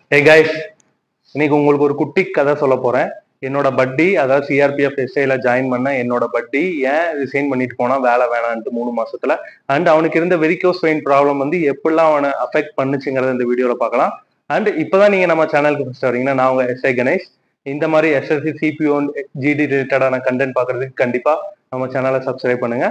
hey guys இன்னைக்கு உங்களுக்கு ஒரு குட்டி கதை சொல்ல போறேன் என்னோட பட்டி அதாவது சிஆர்பிஎஃப் எஸ்ஐல ஜாயின் பண்ண என்னோட பட்டி ஏன் ரிசைன் பண்ணிட்டு போனா வேலை வேணான்ட்டு மூணு மாசத்துல அண்ட் அவனுக்கு இருந்த வெரிகோஸ் வெயின் ப்ராப்ளம் வந்து எப்படிலாம் அவனை அஃபெக்ட் பண்ணுச்சுங்கிறத இந்த வீடியோல பார்க்கலாம் அண்ட் இப்பதான் நீங்க நம்ம சேனலுக்கு ஃபர்ஸ்ட் வரீங்கன்னா நான் உங்க எஸ்ஐ கணேஷ் இந்த மாதிரி எஸ்எஸ்சி சிபிஓ ஜிடி ரிலேட்டடான கண்டென்ட் பார்க்கறதுக்கு கண்டிப்பா நம்ம சேனலை சப்ஸ்கிரைப் பண்ணுங்க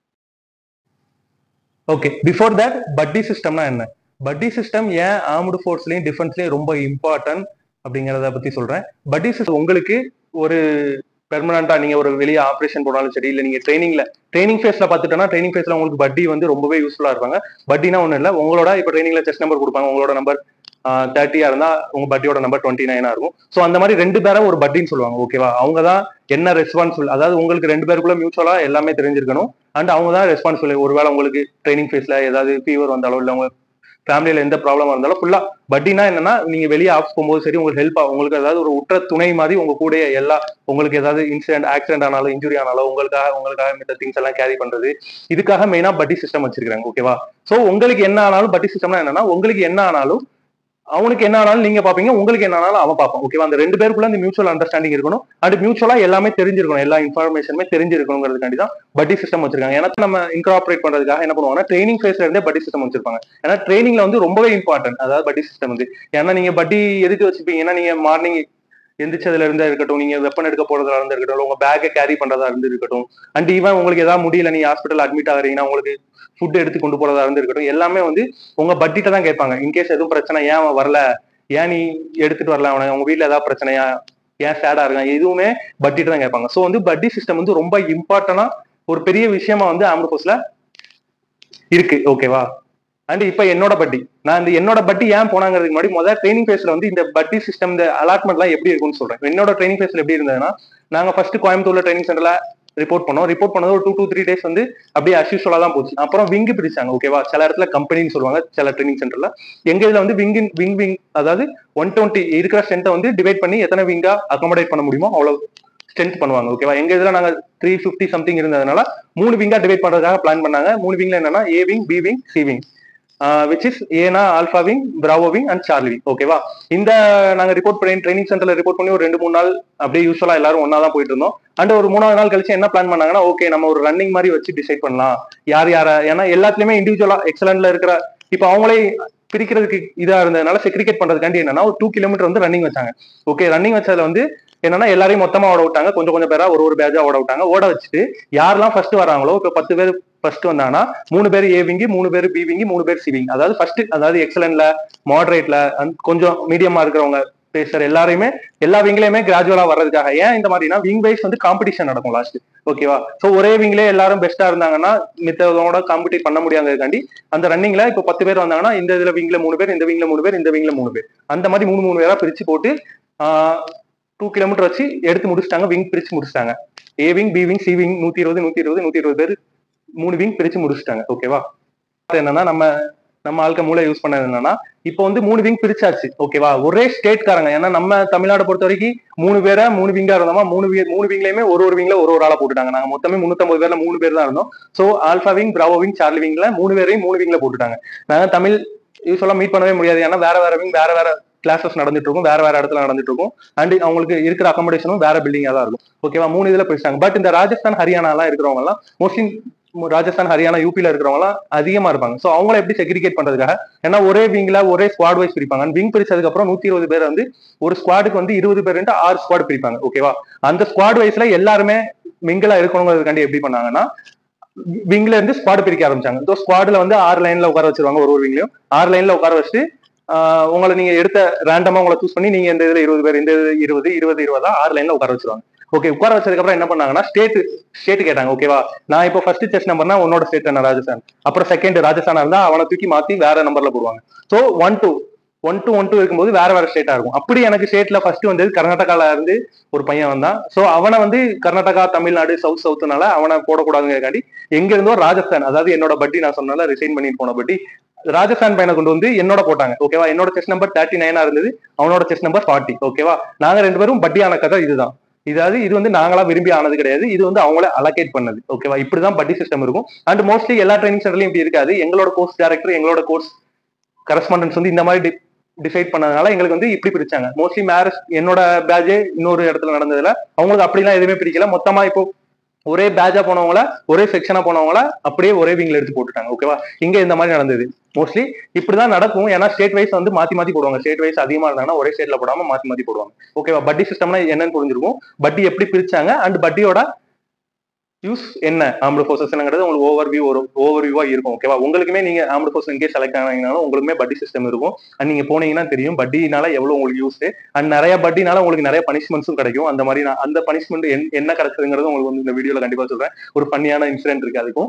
ஓகே பிஃபோர் தட் பட்டி சிஸ்டம்னா என்ன பட்டி சிஸ்டம் ஏன் ஆர்ம்டு ஃபோர்ஸ்லயும் டிஃபென்ஸ்லயும் ரொம்ப இம்பார்ட்டன்ட் அப்படிங்கறத பத்தி சொல்றேன் பட்டி சிஸ்டம் உங்களுக்கு ஒரு பெர்மனண்டா நீங்க ஒரு வெளியே ஆப்ரேஷன் போனாலும் சரி இல்ல நீங்க ட்ரைனிங்ல ட்ரைனிங் ஃபேஸ்ல பாத்துட்டோம்னா ட்ரைனிங் ஃபேஸ்ல உங்களுக்கு பட்டி வந்து ரொம்பவே யூஸ்ஃபுல்லா இருப்பாங்க பட்டினா ஒண்ணு இல்ல உங்களோட இப்ப ட்ரைனிங்ல செஸ் நம்பர் கொடுப்பாங்க உங்களோட நம்பர் தேர்ட்டியா இருந்தா உங்க பட்டியோட நம்பர் டுவெண்ட்டி நைனா இருக்கும் ஸோ அந்த மாதிரி ரெண்டு பேரும் ஒரு பட்டின்னு சொல்லுவாங்க ஓகேவா அவங்க தான் என்ன ரெஸ்பான்சிபிள் அதாவது உங்களுக்கு ரெண்டு பேருக்குள்ள மியூச்சுவலா எல்லாமே தெரிஞ்சிருக்கணும் அண்ட் அவங்க தான் ரெஸ்பான்சிபிள் ஒருவேளை உங்களுக்கு ட்ரைனிங் ஃபேஸ்ல ஏதாவது ஃபீவர் வந்தாலோ இல்ல உங்க ஃபேமிலியில எந்த ப்ராப்ளம் இருந்தாலும் ஃபுல்லா பட்டினா என்னன்னா நீங்க வெளியே ஆஃப் போகும்போது சரி உங்களுக்கு ஹெல்ப் உங்களுக்கு ஏதாவது ஒரு உற்ற துணை மாதிரி உங்க கூட எல்லா உங்களுக்கு ஏதாவது இன்சிடென்ட் ஆக்சிடென்ட் ஆனாலும் இன்ஜுரி ஆனாலும் உங்களுக்காக உங்களுக்காக மித்த திங்ஸ் எல்லாம் கேரி பண்றது இதுக்காக மெயினா பட்டி சிஸ்டம் வச்சிருக்காங்க ஓகேவா சோ உங்களுக்கு என்ன ஆனாலும் பட்டி சிஸ்டம்னா என்னன்னா உங்களுக்கு என்ன ஆனாலும் அவனுக்கு என்ன ஆனாலும் நீங்க பாப்பீங்க உங்களுக்கு என்ன ஆனாலும் அவன் பார்ப்பான் ஓகேவா அந்த ரெண்டு பேருக்குள்ள அந்த மியூச்சுவல் அண்டர்ஸ்டாண்டிங் இருக்கணும் அண்ட் மியூச்சுவலா எல்லாமே தெரிஞ்சிருக்கணும் எல்லா இன்ஃபர்மேஷனுமே தெரிஞ்சிருக்கணுங்கிறதுக்காண்டி தான் பட்டி சிஸ்டம் வச்சிருக்காங்க ஏன்னா நம்ம இன்கார்பரேட் பண்றதுக்காக என்ன பண்ணுவாங்கன்னா ட்ரைனிங் ஃபேஸ்ல இருந்தே பட்டி சிஸ்டம் வச்சிருப்பாங்க ஏன்னா ட்ரைனிங்ல வந்து ரொம்பவே இம்பார்ட்டன்ட் அதாவது பட்டி சிஸ்டம் வந்து ஏன்னா நீங்க பட்டி எதுக்கு வச்சுப்பீங்க ஏன்னா நீங்க மார்னிங் எந்திரிச்சதுல இருந்தா இருக்கட்டும் நீங்க வெப்பன் எடுக்க போறதா இருந்து இருக்கட்டும் உங்க பேக்கை கேரி பண்றதா இருந்து இருக்கட்டும் அண்ட் ஈவன் உங்களுக்கு ஏதாவது முடியல நீங்க ஹாஸ்பிட்டல் அட்மிட் ஆகுறீங்கன்னா உங்களுக்கு ஃபுட் எடுத்து கொண்டு போறதா இருந்து இருக்கட்டும் எல்லாமே வந்து உங்க பட்டிட்ட தான் கேட்பாங்க இன்கேஸ் எதுவும் பிரச்சனை ஏன் அவன் வரல ஏன் நீ எடுத்துட்டு வரல அவனை உங்க வீட்ல ஏதாவது பிரச்சனையா ஏன் சேடா இருக்கான் எதுவுமே பட்டிட்டு தான் கேட்பாங்க ஸோ வந்து பட்டி சிஸ்டம் வந்து ரொம்ப இம்பார்ட்டனா ஒரு பெரிய விஷயமா வந்து ஆம்பர் கோர்ஸ்ல இருக்கு ஓகேவா அண்ட் இப்ப என்னோட பட்டி நான் இந்த என்னோட பட்டி ஏன் போனாங்கிறதுக்கு முன்னாடி முதல்ல ட்ரைனிங் ஃபேஸ்ல வந்து இந்த பட்டி சிஸ்டம் இந்த அலாட்மெண்ட் எல்லாம் எப்படி இருக்கும்னு சொல்றேன் என்னோட ட்ரைனிங் ஃபேஸ்ல எப்படி இருந்ததுன்னா நாங்க ஃபர்ஸ்ட் கோயம்புத்தூர்ல ட்ரைனிங் சென்டர்ல ரிப்போர்ட் பண்ணோம் ரிப்போர்ட் பண்ணது ஒரு டூ டூ த்ரீ டேஸ் வந்து அப்படியே அஸ்யூஷுவலா தான் போச்சு அப்புறம் விங்கு பிரிச்சாங்க ஓகேவா சில இடத்துல கம்பெனின்னு சொல்லுவாங்க சில ட்ரைனிங் சென்டர்ல எங்க இதுல வந்து விங் விங் விங் அதாவது ஒன் டுவெண்ட்டி இருக்கிற ஸ்ட்ரென்த்தை வந்து டிவைட் பண்ணி எத்தனை விங்கா அகாமடேட் பண்ண முடியுமோ அவ்வளவு ஸ்ட்ரென்த் பண்ணுவாங்க ஓகேவா எங்க இதுல நாங்க த்ரீ ஃபிஃப்டி சம்திங் இருந்ததுனால மூணு விங்கா டிவைட் பண்றதுக்காக பிளான் பண்ணாங்க மூணு விங்ல என்னன்னா A wing B wing C wing which is ஏனா alpha wing bravo wing and Charlie wing ஓகேவா இந்த நாங்க ரிப்போர்ட் பண்ணி ட்ரைனிங் சென்டர்ல ரிப்போர்ட் பண்ணி ஒரு ரெண்டு மூணு நாள் அப்படியே யூஸ்வலா எல்லாரும் ஒன்னா தான் போயிட்டு இருந்தோம் அண்ட் ஒரு மூணாவது நாள் கழிச்சு என்ன பிளான் பண்ணாங்கன்னா ஓகே நம்ம ஒரு ரன்னிங் மாதிரி வச்சு டிசைட் பண்ணலாம் யார் யார ஏன்னா எல்லாத்துலயுமே இண்டிவிஜுவலா எக்ஸலன்ட்ல இருக்கிற இப்ப அவங்களே பிரிக்கிறதுக்கு இதா இருந்ததுனால செக்ரிகேட் பண்றதுக்காண்டி என்னன்னா ஒரு டூ கிலோமீட்டர் வந்து ரன்னிங் வச்சாங்க ஓகே ரன்னிங் வச்சதுல வந்து என்னன்னா எல்லாரையும் மொத்தமா ஓட விட்டாங்க கொஞ்சம் கொஞ்சம் பேரா ஒரு ஒரு பேஜா ஓட விட்டாங்க ஓட வச்சுட்டு யாரெல்லாம் ஃபர்ஸ்ட் வராங்களோ இப்ப பத்து பேர் ஃபர்ஸ்ட் வந்தாங்கன்னா மூணு பேர் ஏ விங்கி மூணு பேர் பி விங்கி மூணு பேர் சி விங் அதாவது ஃபர்ஸ்ட் அதாவது எக்ஸலன்ட்ல மாடரேட்ல கொஞ்சம் மீடியமா இருக்கிறவங்க பேசுற எல்லாரையுமே எல்லா விங்லயுமே கிராஜுவலா வர்றதுக்காக ஏன் இந்த மாதிரினா விங் வைஸ் வந்து காம்படிஷன் நடக்கும் லாஸ்ட் ஓகேவா சோ ஒரே விங்லயே எல்லாரும் பெஸ்டா இருந்தாங்கன்னா மித்தவங்களோட காம்படிட் பண்ண முடியாததுக்காண்டி அந்த ரன்னிங்ல இப்போ பத்து பேர் வந்தாங்கன்னா இந்த இதுல விங்ல மூணு பேர் இந்த விங்ல மூணு பேர் இந்த விங்ல மூணு பேர் அந்த மாதிரி மூணு மூணு பேரா பிரிச்சு போட்டு டூ கிலோமீட்டர் வச்சு எடுத்து முடிச்சிட்டாங்க விங் பிரிச்சு முடிச்சிட்டாங்க A wing B wing C wing நூத்தி இருபது நூத்தி இருபது நூத்தி இருபது பேர் மூணு விங் பிரிச்சு முடிச்சிட்டாங்க ஓகேவா என்னன்னா நம்ம நம்ம ஆளுக்க மூளை யூஸ் பண்ணது என்னன்னா இப்போ வந்து மூணு விங் பிரிச்சாச்சு ஓகேவா ஒரே ஸ்டேட்காரங்க ஏன்னா நம்ம தமிழ்நாடு பொறுத்த வரைக்கும் மூணு பேரை மூணு விங்கா இருந்தோமா மூணு மூணு விங்லயுமே ஒரு ஒரு விங்ல ஒரு ஒரு ஆளா போட்டுட்டாங்க நாங்க மொத்தமே முன்னூத்தம்பது பேர்ல மூணு பேர் தான் இருந்தோம் so alpha wing bravo wing Charlie விங்ல மூணு பேரையும் மூணு விங்ல போட்டுட்டாங்க நாங்க தமிழ் யூஸ்வலா மீட் பண்ணவே முடியாது ஏன்னா வேற வேற விங் வேற வேற கிளாஸஸ் நடந்துட்டு இருக்கும் வேற வேற இடத்துல நடந்துட்டு இருக்கும் அண்ட் அவங்களுக்கு இருக்கிற அகாமடேஷனும் வேற பில்டிங்கா தான் இருக்கும் ஓகேவா மூணு இதுல பிரிச்சாங்க பட் இந்த ராஜஸ்தான் ஹரியானா எல்லாம் இருக்கிறவங்க எல்லாம் மோஸ்ட்லி ராஜஸ்தான் ஹரியானா யூபில இருக்கிறவங்க எல்லாம் அதிகமா இருப்பாங்க சோ அவங்கள எப்படி செக்ரிகேட் பண்றதுக்காக ஏன்னா ஒரே விங்ல ஒரே ஸ்குவாட் வைஸ் பிரிப்பாங்க விங் பிரிச்சதுக்கு அப்புறம் நூத்தி இருபது பேர் வந்து ஒரு ஸ்குவாடுக்கு வந்து இருபது பேர் ஆறு ஸ்குவாட் பிரிப்பாங்க ஓகேவா அந்த ஸ்குவாட் வைஸ்ல எல்லாருமே மிங்கிலா இருக்கணுங்கிறதுக்காண்டி எப்படி பண்ணாங்கன்னா விங்ல இருந்து ஸ்குவாட் பிரிக்க ஆரம்பிச்சாங்க இந்த ஸ்குவாட்ல வந்து ஆறு லைன்ல உட்கார வச்சிருவாங்க ஒரு ஒரு விங்லயும் ஆறு லைன்ல உட்கார வச்சுட்டு உங்களை நீங்க எடுத்த ரேண்டமா உங்களை சூஸ் பண்ணி நீங்க இந்த இதுல இருபது பேர் இந்த இது இருபது இருபது இருபதா ஆறு லைன்ல உட்கார வச்சிருவாங்க ஓகே உட்கார வச்சதுக்கு அப்புறம் என்ன பண்ணாங்கன்னா ஸ்டேட் ஸ்டேட் கேட்டாங்க ஓகேவா நான் இப்போ ஃபர்ஸ்ட் செஸ் நம்பர்னா உன்னோட ஸ்டேட் என்ன ராஜஸ்தான் அப்புறம் செகண்ட் ராஜஸ்தானா இருந்தா அவனை தூக்கி மாத்தி வேற நம்பர்ல போடுவாங்க so one two one two one two இருக்கும்போது வேற வேற ஸ்டேட்டா இருக்கும் அப்படி எனக்கு ஸ்டேட்ல ஃபர்ஸ்ட் வந்தது கர்நாடகால இருந்து ஒரு பையன் வந்தான் சோ அவனை வந்து கர்நாடகா தமிழ்நாடு சவுத் சவுத்னால அவனை போடக்கூடாதுங்கிறக்காண்டி எங்க இருந்தோ ராஜஸ்தான் அதாவது என்னோட பட்டி நான் சொன்னால ரிசைன் பண்ணிட்டு போன பட்டி ராஜஸ்தான் பையனை கொண்டு வந்து என்னோட போட்டாங்க ஓகேவா என்னோட செஸ் நம்பர் தேர்ட்டி நைனா இருந்தது அவனோட செஸ் நம்பர் ஃபார்ட்டி ஓகேவா நாங்க ரெண்டு பேரும் பட்டியான கதை இதுதான் இதாவது இது வந்து நாங்களா விரும்பி ஆனது கிடையாது இது வந்து அவங்கள அலோகேட் பண்ணது ஓகேவா இப்படிதான் பட்டி சிஸ்டம் இருக்கும் அண்ட் மோஸ்ட்லி எல்லா ட்ரைனிங் சென்டர்லயும் இப்படி இருக்காது எங்களோட கோர்ஸ் டைரக்டர் எங்களோட கோர்ஸ் கரஸ்பாண்டன்ஸ் வந்து இந்த மாதிரி டிசைட் பண்ணதுனால எங்களுக்கு வந்து இப்படி பிரிச்சாங்க மோஸ்ட்லி மேரேஜ் என்னோட பேட்சே இன்னொரு இடத்துல நடந்ததுல அவங்களுக்கு அப்படிலாம் எதுவுமே பிரிக்கல மொத்தமா இப்போ ஒரே பேட்சா போனவங்கள ஒரே செக்ஷனா போனவங்கள அப்படியே ஒரே விங்ல எடுத்து போட்டுட்டாங்க ஓகேவா இங்க இந்த மாதிரி நடந்தது மோஸ்ட்லி இப்படிதான் நடக்கும் ஏன்னா ஸ்டேட் வைஸ் வந்து மாத்தி மாத்தி போடுவாங்க ஸ்டேட் வைஸ் அதிகமா இருந்தாங்கன்னா ஒரே ஸ்டேட்ல போடாம மாத்தி மாத்தி போடுவாங்க ஓகேவா பட்டி சிஸ்டம்னா என்னன்னு புரிஞ்சிருக்கும் பட்டி எப்படி பிரிச்சாங்க அண்ட் பட்டியோட யூஸ் என்ன ஆம்டு ஃபோர்ஸஸ்ங்கிறது உங்களுக்கு ஓவர் வியூ ஒரு ஓவர் வியூவா இருக்கும் ஓகேவா உங்களுக்குமே நீங்க ஆம்டு ஃபோர்ஸ் இன்கே செலக்ட் ஆனீங்கனாலும் உங்களுக்குமே பட்டி சிஸ்டம் இருக்கும் அண்ட் நீங்க போனீங்கன்னா தெரியும் பட்டினால எவ்வளவு உங்களுக்கு யூஸ் அண்ட் நிறைய பட்டினால உங்களுக்கு நிறைய பனிஷ்மெண்ட்ஸும் கிடைக்கும் அந்த மாதிரி நான் அந்த பனிஷ்மெண்ட் என்ன கிடைச்சதுங்கிறது உங்களுக்கு வந்து இந்த வீடியோல கண்டிப்பா சொல்றேன் ஒரு ஃபன்னியான இன்சிடென்ட் இருக்கு அதுக்கும்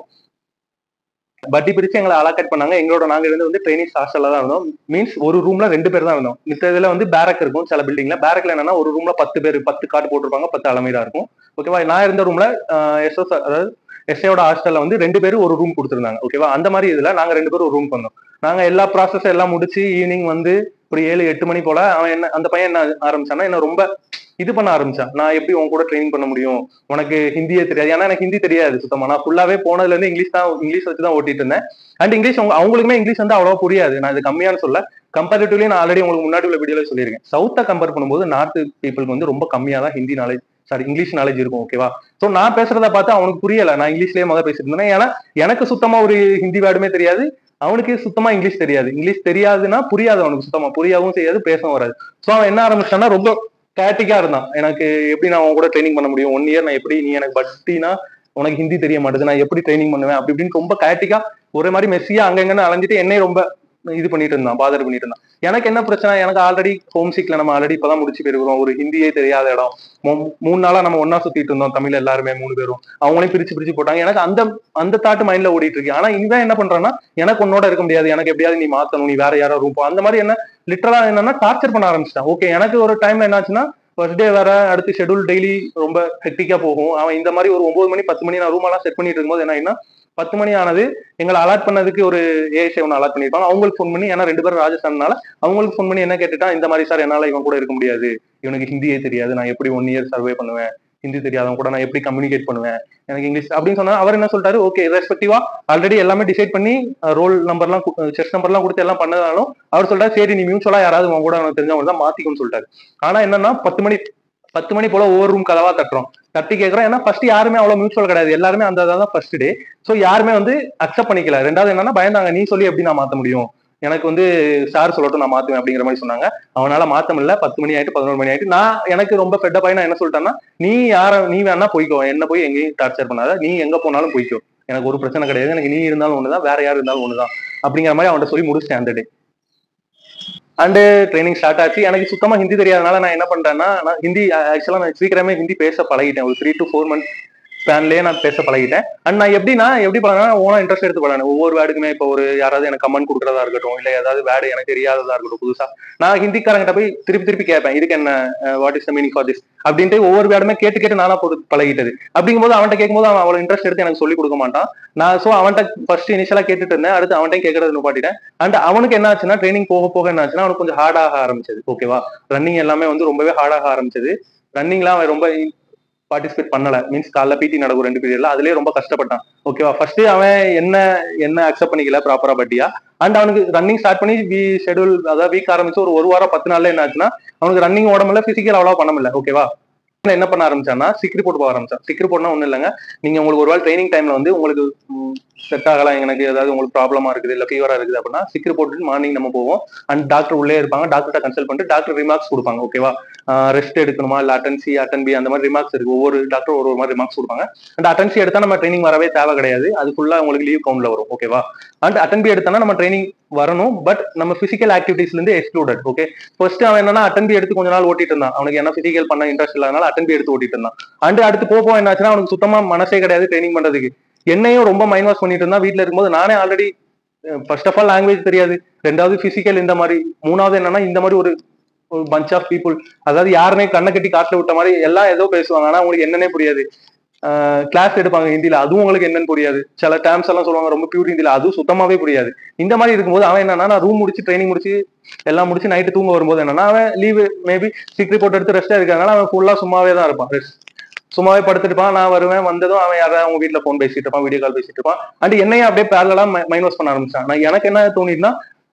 பட்டி பிரிச்சு எங்களை அலாக்கட் பண்ணாங்க எங்களோட நாங்க இருந்து வந்து ட்ரைனிங் ஹாஸ்டல்ல தான் இருந்தோம் மீன்ஸ் ஒரு ரூம்ல ரெண்டு பேர் தான் இருந்தோம் மித்த இதுல வந்து பேரக் இருக்கும் சில பில்டிங்ல பேரக்ல என்னன்னா ஒரு ரூம்ல பத்து பேர் பத்து கார்டு போட்டிருப்பாங்க பத்து அலமீரா இருக்கும் ஓகேவா நான் இருந்த ரூம்ல எஸ்எஸ் அதாவது எஸ்ஐயோட ஹாஸ்டல்ல வந்து ரெண்டு பேரும் ஒரு ரூம் கொடுத்துருந்தாங்க ஓகேவா அந்த மாதிரி இதுல நாங்க ரெண்டு பேரும் ஒரு ரூம் பண்ணோம் நாங்க எல்லா ப்ராசஸ் எல்லாம் முடிச்சு ஈவினிங் வந்து ஒரு ஏழு எட்டு மணி போல அவன் என்ன அந்த பையன் என்ன ஆரம்பிச்சான்னா என்ன ரொம்ப இது பண்ண ஆரம்பிச்சான் நான் எப்படி உன் கூட ட்ரைனிங் பண்ண முடியும் உனக்கு ஹிந்தியே தெரியாது ஏன்னா எனக்கு ஹிந்தி தெரியாது சுத்தமா நான் ஃபுல்லாவே போனதுல இருந்து இங்கிலீஷ் தான் இங்கிலீஷ் வச்சு தான் ஓட்டிட்டு இருந்தேன் அண்ட் இங்கிலீஷ் அவங்க அவங்களுக்குமே இங்கிலீஷ் வந்து அவ்வளவா புரியாது நான் இது கம்மியான சொல்ல கம்பேரிட்டிவ்லி நான் ஆல்ரெடி உங்களுக்கு முன்னாடி உள்ள வீடியோல சொல்லியிருக்கேன் சவுத்தை கம்பேர் பண்ணும்போது நார்த் பீப்புளுக்கு வந்து ரொம்ப கம்மியா தான் Hindi knowledge sorry English knowledge இருக்கும் ஓகேவா சோ நான் பேசுறத பார்த்து அவனுக்கு புரியல நான் இங்கிலீஷ்லயே முதல்ல பேசிட்டு இருந்தேன் ஏன்னா எனக்கு சுத்தமா ஒரு ஹிந்தி வேர்டுமே தெரியாது அவனுக்கு சுத்தமா இங்கிலீஷ் தெரியாது இங்கிலீஷ் தெரியாதுன்னா புரியாது அவனுக்கு சுத்தமா புரியாவும் செய்யாது பேசவும் வராது சோ அவன் என்ன ஆரம்பிச்சான்னா ரொம்ப கேட்டிக்கா இருந்தான் எனக்கு எப்படி நான் அவன் கூட ட்ரைனிங் பண்ண முடியும் ஒன் இயர் நான் எப்படி நீ எனக்கு பட்டினா உனக்கு ஹிந்தி தெரிய மாட்டேது நான் எப்படி ட்ரைனிங் பண்ணுவேன் அப்படி இப்படின்னு ரொம்ப கேட்டிக்கா ஒரே மாதிரி மெஸ்ஸியா அங்கங்கன்னு அலைஞ்சிட்டு என்னை ரொம்ப இது பண்ணிட்டு இருந்தான் பாதர் பண்ணிட்டு இருந்தான் எனக்கு என்ன பிரச்சனை எனக்கு ஆல்ரெடி ஹோம் சீக்ல நம்ம ஆல்ரெடி இப்பதான் முடிச்சு போயிருக்கிறோம் ஒரு ஹிந்தியே தெரியாத இடம் மூ- மூணு நாளா நம்ம ஒன்னா சுத்திட்டு இருந்தோம் தமிழ் எல்லாருமே மூணு பேரும் அவங்களையும் பிரிச்சு பிரிச்சு போட்டாங்க எனக்கு அந்த அந்த தாட்டு மைண்ட்ல ஓடிட்டு இருக்கு ஆனா இவன் என்ன பண்றான்னா எனக்கு உன்னோட இருக்க முடியாது எனக்கு எப்படியாவது நீ மாத்தணும் நீ வேற யாரோ ரூம் அந்த மாதிரி என்ன லிட்டரலா என்னன்னா டார்ச்சர் பண்ண ஆரம்பிச்சிட்டான் ஓகே எனக்கு ஒரு டைம்ல என்னாச்சுன்னா ஃபர்ஸ்ட் டே வேற அடுத்து ஷெட்யூல் டெய்லி ரொம்ப ஹெக்டிக்கா போகும் அவன் இந்த மாதிரி ஒரு ஒன்பது மணி பத்து மணி நான் ரூம் எல்லாம் செட் பண்ணிட்டு இருக்கும்போது என்ன ஆயிடுனா பத்து மணி ஆனது எங்களை அலாட் பண்ணதுக்கு ஒரு ஏஎஸ்ஐ ஒன்று அலாட் பண்ணிருப்பாங்க அவங்களுக்கு ஃபோன் பண்ணி ஏன்னா ரெண்டு பேரும் ராஜஸ்தான்னால அவங்களுக்கு ஃபோன் பண்ணி என்ன கேட்டுட்டா இந்த மாதிரி சார் என்னால இவன் கூட இருக்க முடியாது இவனுக்கு ஹிந்தியே தெரியாது நான் எப்படி ஒன் இயர் சர்வே பண்ணுவேன் ஹிந்தி தெரியாதவங்க கூட நான் எப்படி கம்யூனிகேட் பண்ணுவேன் எனக்கு இங்கிலீஷ் அப்படின்னு சொன்னா அவர் என்ன சொல்லிட்டாரு ஓகே ரெஸ்பெக்டிவா ஆல்ரெடி எல்லாமே டிசைட் பண்ணி ரோல் நம்பர்லாம் செஸ் நம்பர்லாம் கொடுத்து எல்லாம் பண்ணதாலும் அவர் சொல்றாரு சரி நீ மியூச்சுவலா யாராவது உங்க கூட உனக்கு தெரிஞ்சவங்க தான் மாத்திக்கும்னு சொல்லிட்டாரு ஆனா என்னன்னா பத்து மணி பத்து மணி போல ஒவ்வொரு ரூம் கதவா தட்டுறோம் தட்டி கேட்கறோம் ஏன்னா ஃபர்ஸ்ட் யாருமே அவ்வளவு மியூச்சுவல் கிடையாது எல்லாருமே அந்த தான் ஃபர்ஸ்ட் டே சோ யாருமே வந்து அக்செப்ட் பண்ணிக்கல ரெண்டாவது என்னன்னா பயந்தாங்க நீ சொல்லி எப்படி நான் மாத்த முடியும் எனக்கு வந்து சார் சொல்லட்டும் நான் மாத்துவேன் அப்படிங்கிற மாதிரி சொன்னாங்க அவனால மாத்த முடியல பத்து மணி ஆயிட்டு பதினோரு மணி ஆயிட்டு நான் எனக்கு ரொம்ப ஃபெட்ட பையன் என்ன சொல்லிட்டேன்னா நீ யார நீ வேணா போய்க்கோ என்ன போய் எங்கேயும் டார்ச்சர் பண்ணாத நீ எங்க போனாலும் போய்க்கோ எனக்கு ஒரு பிரச்சனை கிடையாது எனக்கு நீ இருந்தாலும் ஒண்ணுதான் வேற யார் இருந்தாலும் ஒண்ணுதான் அப்படிங்கிற மாதிரி அவன்கிட்ட சொல்லி முடிச்சிட்டேன் அந்த டே அண்டு ட்ரைனிங் ஸ்டார்ட் ஆச்சு எனக்கு சுத்தமா ஹிந்தி தெரியாதனால நான் என்ன பண்றேன்னா நான் ஹிந்தி ஆக்சுவலா நான் சீக்கிரமே ஹிந்தி பேச பழகிட்டேன் ஒரு த்ரீ டு ஃபோர் மந்த் ஸ்பேன்லயே நான் பேச பழகிட்டேன் அண்ட் நான் எப்படின்னா எப்படி பண்ணேன்னா ஓனா இன்ட்ரெஸ்ட் எடுத்து பழகினேன் ஒவ்வொரு வேர்டுக்குமே இப்போ ஒரு யாராவது எனக்கு கமெண்ட் கொடுக்குறதா இருக்கட்டும் இல்ல ஏதாவது வேர்டு எனக்கு தெரியாததா இருக்கட்டும் புதுசா நான் ஹிந்திக்காரங்கிட்ட போய் திருப்பி திருப்பி கேட்பேன் இதுக்கு என்ன what is the meaning for this அப்படின்ட்டு ஒவ்வொரு வேர்டுமே கேட்டு கேட்டு நானா போட்டு பழகிட்டது அப்படிங்கும்போது அவன்கிட்ட கேட்கும்போது அவன் அவ்வளவு இன்ட்ரெஸ்ட் எடுத்து எனக்கு சொல்லி கொடுக்க மாட்டான் நான் சோ அவன்கிட்ட ஃபர்ஸ்ட் இனிஷியலா கேட்டுட்டு இருந்தேன் அடுத்து அவன்கிட்ட கேட்கறது நிப்பாட்டிட்டேன் அண்ட் அவனுக்கு என்ன ஆச்சுன்னா ட்ரைனிங் போக போக என்ன ஆச்சுன்னா அவனுக்கு கொஞ்சம் ஹார்டாக ஆரம்பிச்சது ஓகேவா ரன்னிங் எல்லாமே வந்து ரொம்பவே ஹார்டாக ஆரம்பிச்சது ரன்னிங்லாம் அவன் ரொம்ப பார்ட்டிசிபேட் பண்ணல மீன்ஸ் காலைல பிடி நடக்கும் ரெண்டு பீரியட்ல அதுலயே ரொம்ப கஷ்டப்பட்டான் ஓகேவா ஃபர்ஸ்ட் அவன் என்ன என்ன அக்செப்ட் பண்ணிக்கல ப்ராப்பரா பட்டியா அண்ட் அவனுக்கு ரன்னிங் ஸ்டார்ட் பண்ணி வி ஷெடியூல் அதாவது வீக் ஆரம்பிச்சு ஒரு ஒரு வாரம் பத்து நாள்ல என்ன ஆச்சுன்னா அவனுக்கு ரன்னிங் ஓட முடியல பிசிக்கல் அவ்வளவா பண்ண முடியல ஓகேவா என்ன பண்ண ஆரம்பிச்சான்னா சிக்ரி போட்டு போக ஆரம்பிச்சான் சிக்ரி போட்னா ஒண்ணும் இல்லைங்க நீங்க உங்களுக்கு ஒரு வேளை ட்ரைனிங் டைம்ல வந்து உங்களுக்கு செட் ஆகலாம் எனக்கு ஏதாவது உங்களுக்கு ப்ராப்ளமா இருக்குது இல்ல ஃபீவரா இருக்குது அப்படின்னா சிக்ரி போட்டுட்டு மார்னிங் நம்ம போவோம் அண்ட் டாக்டர் உள்ளே இருப்பாங்க டாக்டர்கிட்ட கன்சல்ட் பண்ணிட்டு டாக்டர் ரிமார்க்ஸ் கொடுப்பாங்க ஓகேவா ரெஸ்ட் எடுக்கணுமா இல்ல அட்டன் சி அட்டன் பி அந்த மாதிரி ரிமார்க்ஸ் இருக்கு ஒவ்வொரு டாக்டர் ஒரு ஒரு மாதிரி ரிமார்க்ஸ் கொடுப்பாங்க அண்ட் அட்டன் சி எடுத்தா நம்ம ட்ரைனிங் வரவே தேவை கிடையாது அது ஃபுல்லா உங்களுக்கு லீவ் கவுண்ட்ல வரும் ஓகேவா அண்ட் அட்டன் பி எடுத்தா நம்ம ட்ரைனிங் வரணும் பட் நம்ம பிசிக்கல் ஆக்டிவிட்டிஸ்ல இருந்து எக்ஸ்க்ளூடட் ஓகே ஃபர்ஸ்ட் அவன் என்னன்னா அட்டன் பி எடுத்து கொஞ்ச நாள் ஓட்டிட்டு இருந்தான் அவனுக்கு என்ன பிசிக்கல் பண்ண இன்ட்ரெஸ்ட் இல்லாதனால அட்டன் பி எடுத்து ஓட்டிட்டு இருந்தான் அண்ட் அடுத்து போக போக என்னாச்சுன்னா அவனுக்கு சுத்தமா மனசே கிடையாது ட்ரைனிங் பண்றதுக்கு என்னையும் ரொம்ப மைண்ட் வாஷ் பண்ணிட்டு இருந்தா வீட்ல இருக்கும்போது நானே already first of all language தெரியாது ரெண்டாவது பிசிக்கல் இந்த மாதிரி மூணாவது என்னன்னா இந்த மாதிரி ஒரு ஒரு பஞ்ச் ஆஃப் பீப்புள் அதாவது யாருனே கண்ணை கட்டி காட்டுல விட்ட மாதிரி எல்லாம் ஏதோ பேசுவாங்க ஆனா உங்களுக்கு என்னன்னே புரியாது கிளாஸ் எடுப்பாங்க ஹிந்தில அதுவும் உங்களுக்கு என்னன்னு புரியாது சில டேர்ம்ஸ் எல்லாம் சொல்லுவாங்க ரொம்ப பியூர் ஹிந்தில அதுவும் சுத்தமாவே புரியாது இந்த மாதிரி இருக்கும்போது அவன் என்னன்னா நான் ரூம் முடிச்சு ட்ரைனிங் முடிச்சு எல்லாம் முடிச்சு நைட்டு தூங்க வரும்போது என்னன்னா அவன் லீவு மேபி சிக் ரிப்போர்ட் எடுத்து ரெஸ்டா இருக்கிறதுனால அவன் ஃபுல்லா சும்மாவே தான் இருப்பான் ரெஸ்ட் சும்மாவே படுத்துட்டு இருப்பான் நான் வருவேன் வந்ததும் அவன் யாராவது அவங்க வீட்டுல போன் பேசிட்டு இருப்பான் வீடியோ கால் பேசிட்டு இருப்பான் அண்ட் என்னையும் அப்படியே பேரலாம் மைண்ட் வாஷ் பண்ண ஆரம்பிச்சான் நான் எனக்கு என்ன தோணிட்டுனா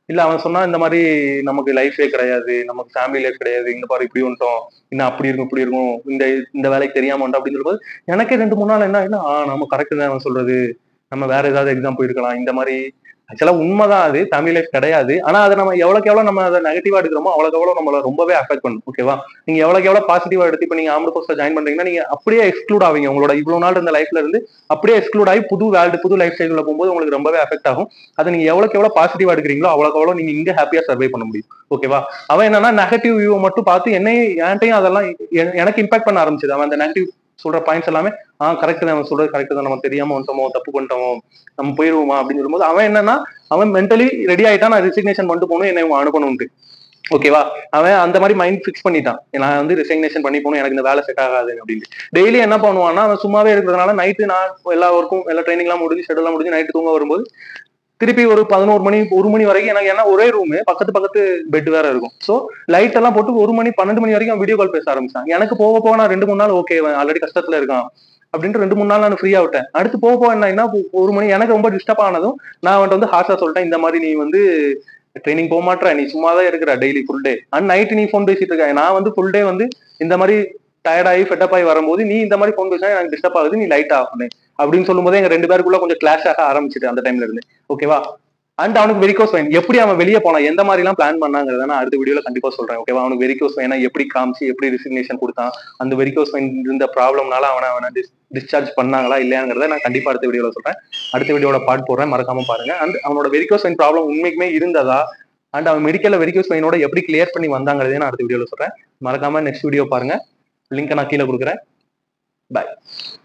இல்ல அவன் சொன்னா இந்த மாதிரி நமக்கு லைஃபே கிடையாது நமக்கு ஃபேமிலி லைஃப் கிடையாது இங்க பாரு இப்படி வந்துட்டோம் இன்னும் அப்படி இருக்கும் இப்படி இருக்கும் இந்த இந்த வேலைக்கு தெரியாம வந்துட்டோம் அப்படின்னு சொல்லும்போது எனக்கே ரெண்டு மூணு நாள் என்ன ஆயிடுனா, ஆ நம்ம கரெக்ட் தான் அவன் சொல்றது நம்ம வேற ஏதாவது எக்ஸாம் போயிருக்கலாம் இந்த மாதிரி ஆக்சுவலா உண்மைதான் அது ஃபேமிலி லைஃப் கிடையாது ஆனா அதை நம்ம எவ்வளவுக்கு எவ்வளவு நம்ம அதை நெகட்டிவா எடுக்கிறோமோ அவ்வளவுக்கு எவ்வளவு நம்மள ரொம்பவே அஃபெக்ட் பண்ணும் ஓகேவா நீங்க எவ்வளவுக்கு எவ்வளவு பாசிட்டிவா எடுத்து இப்ப நீங்க ஆம்பளை போஸ்ட்ல ஜாயின் பண்றீங்கன்னா நீங்க அப்படியே எக்ஸ்க்ளூட் ஆவீங்க உங்களோட இவ்வளவு நாள் இருந்த லைஃப்ல இருந்து அப்படியே எக்ஸ்க்ளூட் ஆகி புது வேர்ல்டு புது லைஃப் ஸ்டைல்ல போகும்போது உங்களுக்கு ரொம்பவே அஃபெக்ட் ஆகும் அதை நீங்க எவ்வளவுக்கு எவ்வளவு பாசிட்டிவா எடுக்கிறீங்களோ அவ்வளவுக்கு எவ்வளவு நீங்க இங்க ஹாப்பியா சர்வை பண்ண முடியும் ஓகேவா அவன் என்னன்னா நெகட்டிவ் வியூ மட்டும் பார்த்து என்னையும் என்கிட்டயும் அதெல்லாம் எ- எனக்கு இம்பாக்ட் பண்ண ஆரம்பிச்சது அவன் அந்த நெகட்டிவ் சொல்ற பாயிண்ட்ஸ் எல்லாமே ஆ கரெக்ட் தான் அவன் சொல்றது கரெக்ட் தான் நம்ம தெரியாம வந்துட்டோமோ தப்பு பண்ணிட்டோமோ நம்ம போயிருவோமா அப்படின்னு சொல்லும்போது அவன் என்னன்னா அவன் மென்டலி ரெடி ஆயிட்டான் நான் ரிசிக்னேஷன் பண்ணிட்டு போகணும் என்னை இவன் அனுப்பணும்ட்டு ஓகேவா அவன் அந்த மாதிரி மைண்ட் ஃபிக்ஸ் பண்ணிட்டான் நான் வந்து ரிசைக்னேஷன் பண்ணி போகணும் எனக்கு இந்த வேலை செட் ஆகாது அப்படின்னு டெய்லி என்ன பண்ணுவான்னா அவன் சும்மாவே இருக்கிறதுனால நைட்டு நான் எல்லா ஒர்க்கும் எல்லா ட்ரைனிங்லாம் முடிஞ்சு ஷெட்யூல்லாம் முடிஞ்சு நைட்டு தூங்க வரும்போது திருப்பி ஒரு பதினோரு மணி ஒரு மணி வரைக்கும் எனக்கு என்ன ஒரே ரூமு பக்கத்து பக்கத்து பெட் வேற இருக்கும் ஸோ லைட் எல்லாம் போட்டு ஒரு மணி பன்னெண்டு மணி வரைக்கும் வீடியோ கால் பேச ஆரம்பிச்சான் எனக்கு போக போக நான் ரெண்டு மூணு நாள் ஓகே ஆல்ரெடி கஷ்டத்துல இருக்கான் அப்படின்ட்டு ரெண்டு மூணு நாள் நான் ஃப்ரீயா விட்டேன் அடுத்து போக போக என்ன ஆயிடுனா, ஒரு மணி எனக்கு ரொம்ப டிஸ்டர்ப் ஆனதும் நான் அவன்கிட்ட வந்து ஹார்ஷா சொல்லிட்டேன் இந்த மாதிரி நீ வந்து ட்ரைனிங் போக மாட்ற நீ சும்மா தான் இருக்கிற daily full day and night நீ ஃபோன் பேசிட்டு இருக்க நான் வந்து ஃபுல் டே வந்து இந்த மாதிரி டயர்ட் ஆகி ஃபெட்டப் ஆகி வரும்போது நீ இந்த மாதிரி ஃபோன் பேசினா எனக்கு டிஸ்டர்ப் ஆகுது நீ லைட் ஆகணும் அப்படின்னு சொல்லும்போது எங்க ரெண்டு பேருக்குள்ள கொஞ்சம் கிளாஷ் ஆக ஆரம்பிச்சிட்டு அந்த டைம்ல இருந்து ஓகேவா அண்ட் அவனுக்கு வெரிகோஸ் வெயின் எப்படி அவன் வெளியே போனான் எந்த மாதிரி எல்லாம் பிளான் பண்ணாங்கிறத நான் அடுத்த வீடியோல கண்டிப்பா சொல்றேன் ஓகேவா அவனுக்கு வெரிகோஸ் வெயினா எப்படி காமிச்சு எப்படி ரிசிக்னேஷன் கொடுத்தான் அந்த வெரிகோஸ் வெயின் இருந்த ப்ராப்ளம்னால அவனை அவனை டிஸ்சார்ஜ் பண்ணாங்களா இல்லையாங்கிறத நான் கண்டிப்பா அடுத்த வீடியோல சொல்றேன் அடுத்த வீடியோட பார்ட் போடுறேன் மறக்காம பாருங்க அண்ட் அவனோட வெரிகோஸ் வெயின் ப்ராப்ளம் உண்மைக்குமே இருந்ததா அண்ட் அவன் மெடிக்கல்ல வெரிகோஸ் வெயினோட எப்படி கிளியர் பண்ணி வந்தாங்கிறதையும் நான் அடுத்த வீடியோல சொல்றேன் மறக்காம நெக்ஸ்ட் வீடியோ பாருங்க லிங்க் நான் கீழே கொடுக்குறேன் பாய்